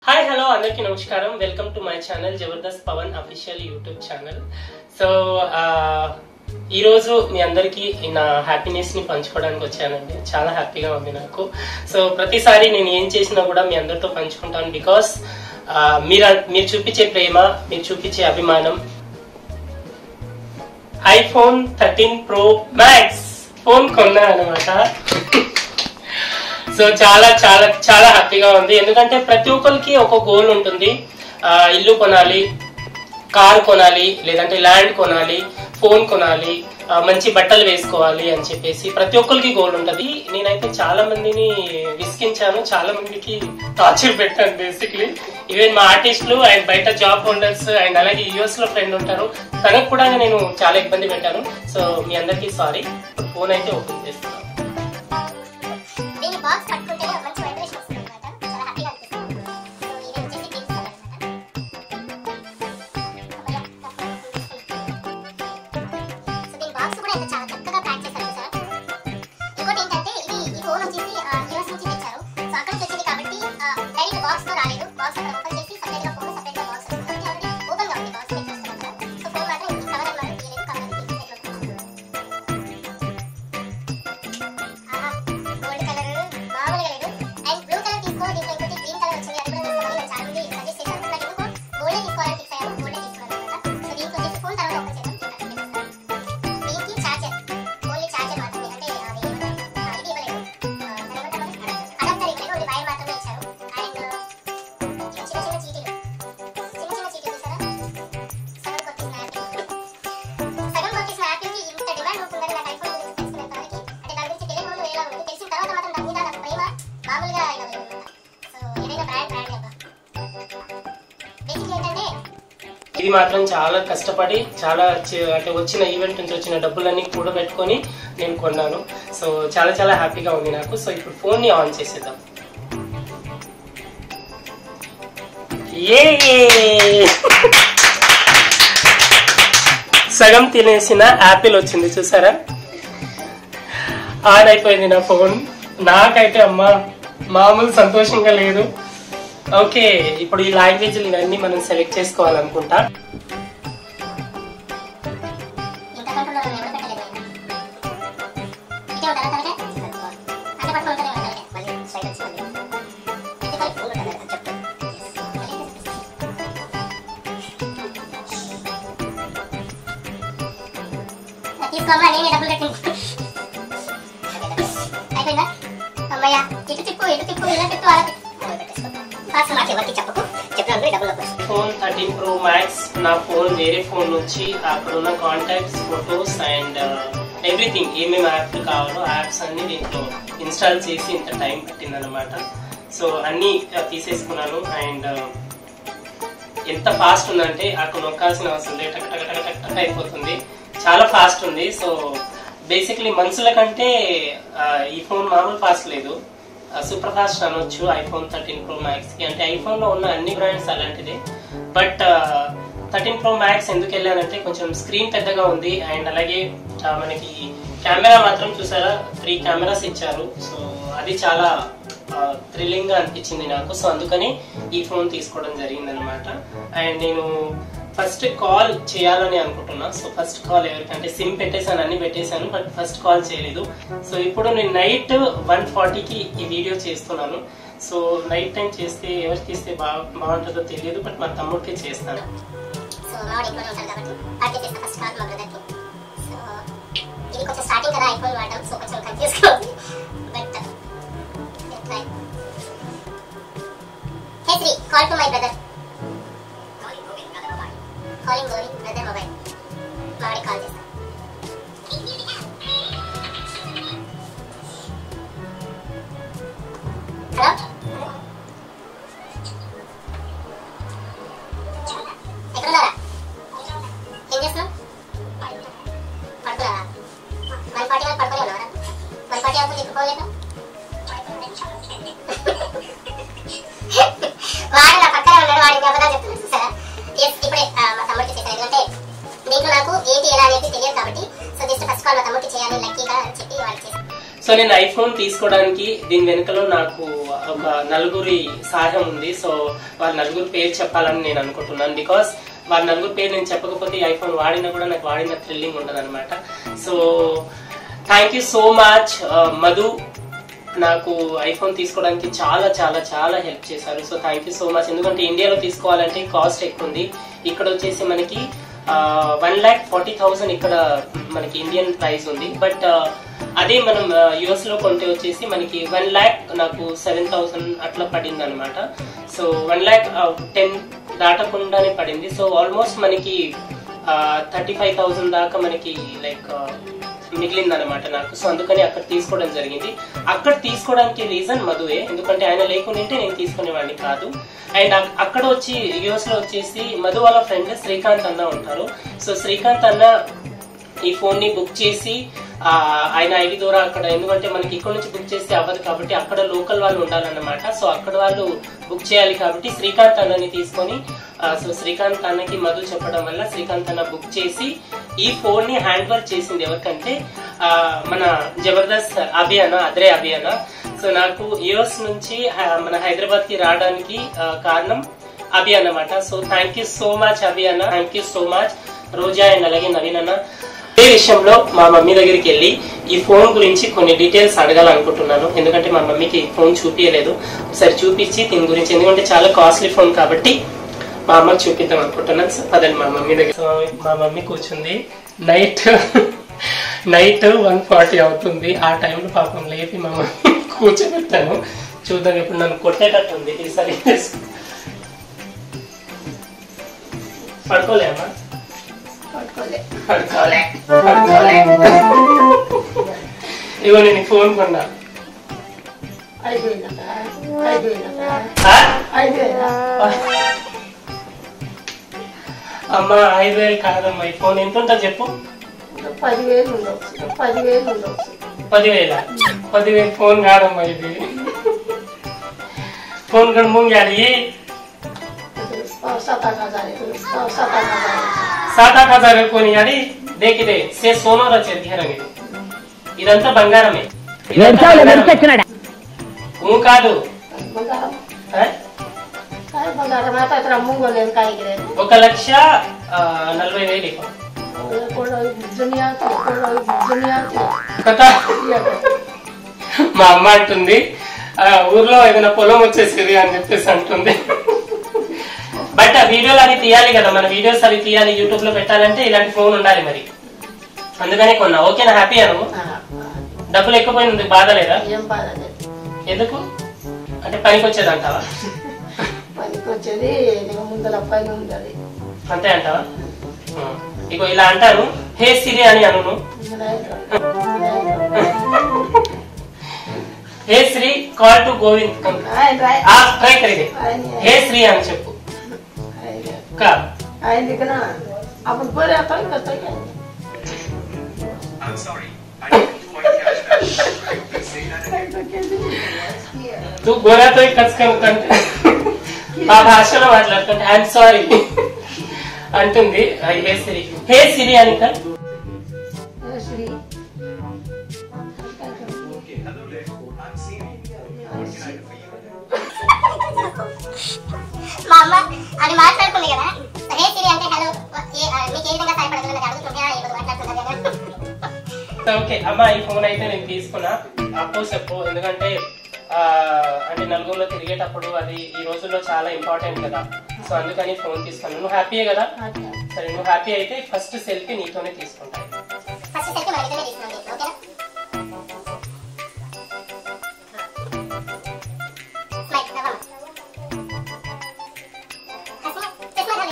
Hi hello అందరికీ నమస్కారం welcome to my channel Jabardasth Pavan official YouTube channel so ఈ రోజు మీ అందరికీ నా హ్యాపీనెస్ ని పంచుకోవడానికి వచ్చానండి చాలా హ్యాపీగా ఉంది నాకు సో ప్రతిసారి నేను ఏం చేసినా కూడా మీ అందరితో పంచుకుంటాను బికాస్ మీరు మీరు చూపించే ప్రేమ మీరు చూపించే అభిమానం iPhone thirteen pro max phone కొన్నా అనమాట సో చాలా చాలా చాలా హ్యాపీగా ఉంది ఎందుకంటే ప్రతి ఒక్కరికి ఒక గోల్ ఉంటుంది ఆ, ఇల్లు కొనాలి కార్ కొనాలి లేదంటే ల్యాండ్ కొనాలి ఫోన్ కొనాలి ఆ, మంచి బట్టలు వేసుకోవాలి అని చెప్పేసి ప్రతి ఒక్కరికి గోల్ ఉంటది నేనైతే చాలా మందిని విసిగించాను చాలా మందికి టార్చర్ పెట్టాను బేసిక్లీ ఈవెన్ మా ఆర్టిస్టులు అండ్ బయట జాబ్ హోల్డర్స్ అండ్ అలాగే యూఎస్ లో ఫ్రెండ్ ఉంటారు తనకు కూడా నేను చాలా ఇబ్బంది పెట్టాను సో మీ అందరికీ సారీ ఫోన్ అయితే ఓపెన్ చేస్తున్నాను దీని బాక్స్ పట్టుకుంటేనే ఒక మంచి వైబ్రేషన్ వస్తుంది అనమాట చాలా హ్యాపీగా అనిపిస్తుంది సో ఇది వచ్చేసి గిఫ్ట్ అనమాట సో దీని బాక్స్ కూడా ఎంత చాలా చక్కగా ప్యాక్ చేశారు సార్ ఇంకోటి ఏంటంటే ఇది ఈ ఫోన్ వచ్చేసి యూఎస్ నుంచి తెచ్చారు సో అక్కడ నుంచి వచ్చింది కాబట్టి డైరెక్ట్ బాక్స్ తో రాలేదు బాక్స్ అక్కడ ఓపెన్ చేసి సపరేట్ గా ఫోన్ సపరేట్ గా బాక్స్ వచ్చింది కాబట్టి ఆల్రెడీ ఓపెన్ గా ఉంది బాక్స్ మీరు చూస్తున్నారు కదా సో ఫోన్ మాత్రం ఈ కవర్ మాత్రం తీయలేదు కవర్ తీసి ఆహా గోల్డ్ కలర్ మామూలుగా లేదు అండ్ బ్లూ కలర్ తీసుకో దీంట్లో ఇంకోటి గ్రీన్ కలర్ వచ్చింది అది కూడా తీసుకోమని చాలా మంది సజెస్ట్ చేశారు నాకు ఎందుకో గోల్డ్ తీసుకోవాలని ఫిక్స్ అయ్యాను గోల్డ్ తీసుకున్నాను అనమాట సో దీంట్లో వచ్చేసి ఫోన్ తర్వాత ఓపెన్ చేద్దాం దీనికి చార్జర్ ఓన్లీ చార్జర్ మాత్రమే అంటే అది ఆ, ఇది ఇవ్వలేదు అడాప్టర్ ఇవ్వలేదు ఓన్లీ వైర్ మాత్రమే ఇచ్చారు అండ్ చిన్న చిన్న చీటీలు చిన్న చిన్న చీటీలు చూసారా సగం కొట్టేసిన యాపిల్ సగం కొట్టేసిన యాపిల్కి ఇంత డిమాండ్ ఉంటుందని నాకు ఐఫోన్ గురించి తెలుసుకునే దానికి అంటే దాని గురించి తెలియని వాళ్ళు ఎలా ఉంది తెలిసిన తర్వాత మాత్రం దాని మీద నాకు ప్రేమ మామూలుగా ఇవ్వలేదు అనమాట సో ఏదైనా బ్రాండ్ బ్రాండ్ కదా బేసిక్లీ ఏంటంటే ఇది మాత్రం చాలా కష్టపడి చాలా చి- అంటే వచ్చిన ఈవెంట్ నుంచి వచ్చిన డబ్బులన్నీ కూడబెట్టుకొని నేను కొన్నాను సో చాలా చాలా హ్యాపీగా ఉంది నాకు సో ఇప్పుడు ఫోన్ ని ఆన్ చేసేద్దాం ఏ సగం తినేసిన యాపిల్ వచ్చింది చూసారా ఆన్ అయిపోయింది నా ఫోన్ నాకైతే అమ్మా మామూలు సంతోషంగా లేదు ఓకే ఇప్పుడు ఈ లాంగ్వేజ్ ఇవన్నీ మనం సెలెక్ట్ చేసుకోవాలనుకుంటా ఇంత కంట్రోల్ ఎవరు పెట్టలేదు ఇదే ఉంటారా తనకే అదే పట్టుకుని ఉంటారే తనకే మళ్ళీ స్ట్రైట్ వచ్చి మళ్ళీ ఇది కలిపి ఫోన్ ఉంటారు అని చెప్తాను తీసుకోమ్మా నేనే డబ్బులు కట్టింది అయిపోయిందా అమ్మయ్య ఇటు తిప్పు ఇటు తిప్పు ఇలా తిప్పు అలా తిప్పు కాస్త నాకు ఎవరికి చెప్పకు చెప్పినప్పుడు డబ్బులు వస్తాయి ఫోన్ థర్టీన్ ప్రో మ్యాక్స్ నా ఫోన్ వేరే ఫోన్ నుంచి అక్కడ ఉన్న కాంటాక్ట్స్ ఫొటోస్ అండ్ ఎవ్రీథింగ్ ఏమేమి యాప్ కావాలో యాప్స్ అన్ని దీంట్లో ఇన్స్టాల్ చేసి ఇంత టైం పట్టిందనమాట సో అన్ని uh, తీసేసుకున్నాను అండ్ ఎంత ఫాస్ట్ ఉందంటే అక్కడ నొక్కాల్సిన అవసరం లేదు టక్ టక్ టక్ టక్ టక్ అయిపోతుంది చాలా ఫాస్ట్ ఉంది సో బేసిక్లీ మనుషుల కంటే ఆ, ఈ ఫోన్ మామూలు ఫాస్ట్ లేదు సూపర్ ఫాస్ట్ అనొచ్చు ఐఫోన్ థర్టీన్ ప్రో మ్యాక్స్ కి అంటే ఐఫోన్ లో ఉన్న అన్ని బ్రాండ్స్ అలాంటిదే బట్ థర్టీన్ ప్రో మ్యాక్స్ ఎందుకు వెళ్ళానంటే కొంచెం స్క్రీన్ పెద్దగా ఉంది అండ్ అలాగే ఆ, మనకి కెమెరా మాత్రం చూసారా త్రీ కెమెరాస్ ఇచ్చారు సో అది చాలా థ్రిల్లింగ్ గా అనిపించింది నాకు సో అందుకని ఈ ఫోన్ తీసుకోవడం జరిగింది అనమాట అండ్ నేను ఫస్ట్ కాల్ చేయాలని అనుకుంటున్నా సో ఫస్ట్ కాల్ ఎవరికంటే సిమ్ పెట్టేశాను అన్ని పెట్టేశాను బట్ ఫస్ట్ కాల్ చేయలేదు సో ఇప్పుడు నేను నైట్ వన్ ఫార్టీకి ఈ వీడియో చేస్తున్నాను సో నైట్ టైం చేస్తే ఎవరు తీస్తే బాగా బాగుంటుందో తెలియదు బట్ మా తమ్ముడికి చేస్తాను సో మావాడు ఇంట్లోనే ఉంటాడు కాబట్టి పార్టీ చేసిన ఫస్ట్ కాల్ మా బ్రదర్కి సో ఇది కొంచెం స్టార్టింగ్ కదా ఐఫోన్ వాడడం సో కొంచెం కన్ఫ్యూజ్గా ఉంది but try hey Siri call to my brother calling Govind brother mobile మావాడికి కాల్ చేస్తాను హలో ఎక్కడున్నారా ఏం చేస్తున్నావు పడుకున్నారా వన్ ఫార్టీ వరకు పడుకొని ఉన్నారా వన్ ఫార్టీ వరకు తిప్పుకోలేదు వాడు నా పక్కనే ఉన్నాడు వాడికి అబద్ధాలు చెప్తున్నాడు చూసారా ఎస్ ఇప్పుడే ఆ, మా తమ్ముడికి చేశాను ఎందుకంటే దీంట్లో నాకు ఏంటి ఎలా అనేది తెలియదు కాబట్టి సో జస్ట్ ఫస్ట్ కాల్ మా తమ్ముడికి చేయాలి లక్కీగా అని చెప్పి వాళ్ళకి చేశాను సో నేను ఐఫోన్ తీసుకోవడానికి దీని వెనుకలో నాకు ఒక నలుగురి సహాయం ఉంది సో వాళ్ళ నలుగురు పేరు చెప్పాలని నేను అనుకుంటున్నాను బికాస్ వాళ్ళ నలుగురు పేరు నేను చెప్పకపోతే ఈ ఐఫోన్ వాడినా కూడా నాకు వాడిన థ్రిల్లింగ్ ఉండదు అనమాట so thank you so much Madhu నాకు ఐఫోన్ తీసుకోవడానికి చాలా చాలా చాలా హెల్ప్ చేశారు so thank you so much ఎందుకంటే ఇండియాలో తీసుకోవాలంటే కాస్ట్ ఎక్కువ ఉంది ఇక్కడ వచ్చేసి మనకి వన్ ల్యాక్ ఫార్టీ థౌసండ్ ఇక్కడ మనకి ఇండియన్ ప్రైస్ ఉంది బట్ అదే మనం యుఎస్ లో కొంటే వచ్చేసి మనకి వన్ ల్యాక్ నాకు సెవెన్ థౌసండ్ అట్లా పడింది అనమాట సో వన్ ల్యాక్ టెన్ దాటకుండానే పడింది సో ఆల్మోస్ట్ మనకి థర్టీ ఫైవ్ థౌసండ్ దాకా మనకి లైక్ మిగిలింది అనమాట నాకు సో అందుకని అక్కడ తీసుకోవడం జరిగింది అక్కడ తీసుకోవడానికి రీజన్ మధువే ఎందుకంటే ఆయన లేకుంటే నేను తీసుకునేవాడిని కాదు అండ్ అక్కడ వచ్చి యుఎస్ లో వచ్చేసి మధు వాళ్ళ ఫ్రెండ్ శ్రీకాంత్ అన్న ఉంటారు సో శ్రీకాంత్ అన్న ఈ ఫోన్ ని బుక్ చేసి ఆ, ఆయన ఐడి ద్వారా అక్కడ ఎందుకంటే మనకి ఇక్కడ నుంచి బుక్ చేస్తే అవ్వదు కాబట్టి అక్కడ లోకల్ వాళ్ళు ఉండాలన్నమాట సో అక్కడ వాళ్ళు బుక్ చేయాలి కాబట్టి శ్రీకాంత్ అన్నని తీసుకొని ఆ, సో శ్రీకాంత్ అన్నకి మధు చెప్పడం వల్ల శ్రీకాంత్ అన్న బుక్ చేసి ఈ ఫోన్ ని హ్యాండ్ వర్క్ చేసింది ఎవరికంటే ఆ, మన జబర్దస్త్ అభియాన అద్రే అభియాన సో నాకు యుఎస్ నుంచి ఆ, మన హైదరాబాద్ కి రావడానికి ఆ, కారణం అభి అన్నమాట so thank you so much Abhi అన్న thank you so much Roja and అలాగే నవీన్ అన్న ఈ విషయంలో మా మమ్మీ దగ్గరికి వెళ్ళి ఈ ఫోన్ గురించి కొన్ని డీటెయిల్స్ అడగాలనుకుంటున్నాను ఎందుకంటే మా మమ్మీకి ఈ ఫోన్ చూపించలేదు ఒకసారి చూపించి దీని గురించి ఎందుకంటే చాలా కాస్ట్లీ ఫోన్ కాబట్టి మా అమ్మకి చూపిద్దాం అనుకుంటున్నాను సో పదండి మా మమ్మీ దగ్గర సో మా మమ్మీ కూర్చుంది నైట్ నైట్ వన్ ఫార్టీ అవుతుంది ఆ టైంలో పాపం లేపి మా మమ్మీ కూర్చోబెట్టాను చూద్దాం ఇప్పుడు నన్ను కొట్టేటట్టు ఉంది ఈసారి పడుకోలేమా పట్టుకోలే పడుకోలే పడుకోలే ఇగో నేను ఈ ఫోన్ కొన్నా అయిపోయిందట అయిపోయిందట ఆ? అయిపోయిందా అమ్మ ఐదు వేలు కాదమ్మా ఈ ఫోన్ ఎంత ఉంటుంది చెప్పు ఇంకా పదివేలు ఉండొచ్చు ఇంకా పదివేలు ఉండొచ్చు పదివేల పదివేలు ఫోన్ కాదమ్మా ఇది ఫోన్ కూడా ముంగాడి सात आठ हजार है सात आठ हजार है సాత్ ఆठ हजार కొని ఆడి దేకిదే సే సోనో రచే ధీరంగి ఇదంతా బంగారమే ఇదంతా బంగారమే. ఊ కాదు बंगारम ఆ? काय बंगारम आता इतना मुंगो लेन काय गिरे ఒక లక్ష ఆ, నలభై వేలు ఇవ్వు. कोडो दुनिया की कोडो दुनिया की కథ ये మా అమ్మ అంటుంది ఆ, ఊర్లో ఏదైనా పొలం వచ్చేసేది అని చెప్పేసి అంటుంది బట్ ఆ వీడియోలు అవి తీయాలి కదా మన వీడియోస్ అవి తీయాలి యూట్యూబ్ లో పెట్టాలంటే ఇలాంటి ఫోన్ ఉండాలి మరి అందుకనే కొన్నా ఓకేనా హ్యాపీ అను డబ్బులు ఎక్కువపోయింది బాధ లేదా ఏం బాధ లేదు ఎందుకు అంటే పనికి వచ్చేది అంటావా పనికి వచ్చేది నీకు ముందర పని ఉంది అంతే అంటావా ఉం. ఇగో ఇలా అంటాను హే సిరి అని అను hey Siri call to Govind come ఆ ట్రై కరిగే హే శ్రీ అని చెప్పు కా ఆయన ఇక్కడ అప్పుడు పోరే అతను ఇంకా I'm sorry. I didn't quite catch that. Say that again. तू गोरा तो कच కంటే ఆ భాషలో మాట్లాడుతుంటే ఐఎమ్ సారీ అంటుంది ఆ, హే సిరి హే సిరి అనిక Shri Okay, hello there. I'm Siri. What can I do for you? మా అమ్మ అది మాట్లాడుకుంది కదా హే సిరి అంటే హలో ఏ- ఆ, మీకు ఏ విధంగా సహాయపడగలను నాకు అడుగుతుంటే ఆ, ఇప్పుడు మాట్లాడుతున్నారు కదా ఓకే అమ్మ ఈ ఫోన్ అయితే నేను తీసుకున్నా అప్పో చెప్పు ఎందుకంటే ఆ, అంటే నలుగురిలో తిరిగేటప్పుడు అది ఈ రోజుల్లో చాలా ఇంపార్టెంట్ కదా సో అందుకని ఫోన్ తీసుకున్నాను నువ్వు హ్యాపీయే కదా సరే నువ్వు హ్యాపీ అయితే ఫస్ట్ సెల్ఫీ నీతోనే తీసుకుంటా ఫస్ట్ సెల్ఫీ మన ఇద్దరే తీసుకున్నాం ఓకేనా స్మైల్ నవ్వమ్మ హస్మ చెస్ మరి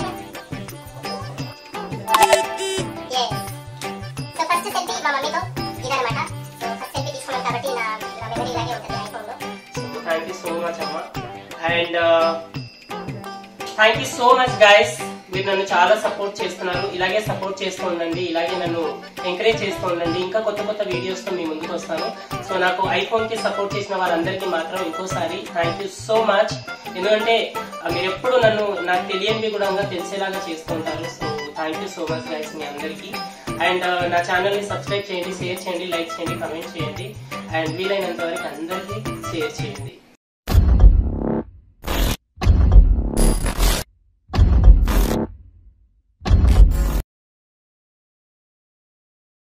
yes సో ఫస్ట్ సెల్ఫీ మా మమ్మీతో ఇదన్నమాట సో ఫస్ట్ సెల్ఫీ తీసుకున్నాం కాబట్టి నా నా మెమరీ ఇలాగే ఉంటుంది ఐఫోన్ లో థ్యాంక్ యూ సో మచ్ అమ్మ and thank you so much guys మీరు నన్ను చాలా సపోర్ట్ చేస్తున్నారు ఇలాగే సపోర్ట్ చేస్తూ ఉండండి ఇలాగే నన్ను ఎంకరేజ్ చేస్తూ ఉండండి ఇంకా కొత్త కొత్త వీడియోస్ తో మీ ముందుకు వస్తాను సో నాకు ఐఫోన్ కి సపోర్ట్ చేసిన వాళ్ళందరికీ మాత్రం ఇంకోసారి థ్యాంక్ యూ సో మచ్ ఎందుకంటే ఆ, మీరు ఎప్పుడు నన్ను నాకు తెలియనివి కూడా తెలిసేలాగా చేస్తూ ఉంటారు so thank you so much guys మీ అందరికీ అండ్ నా ఛానల్ని సబ్స్క్రైబ్ చేయండి షేర్ చేయండి లైక్ చేయండి కమెంట్ చేయండి అండ్ వీలైనంత వరకు అందరికీ షేర్ చేయండి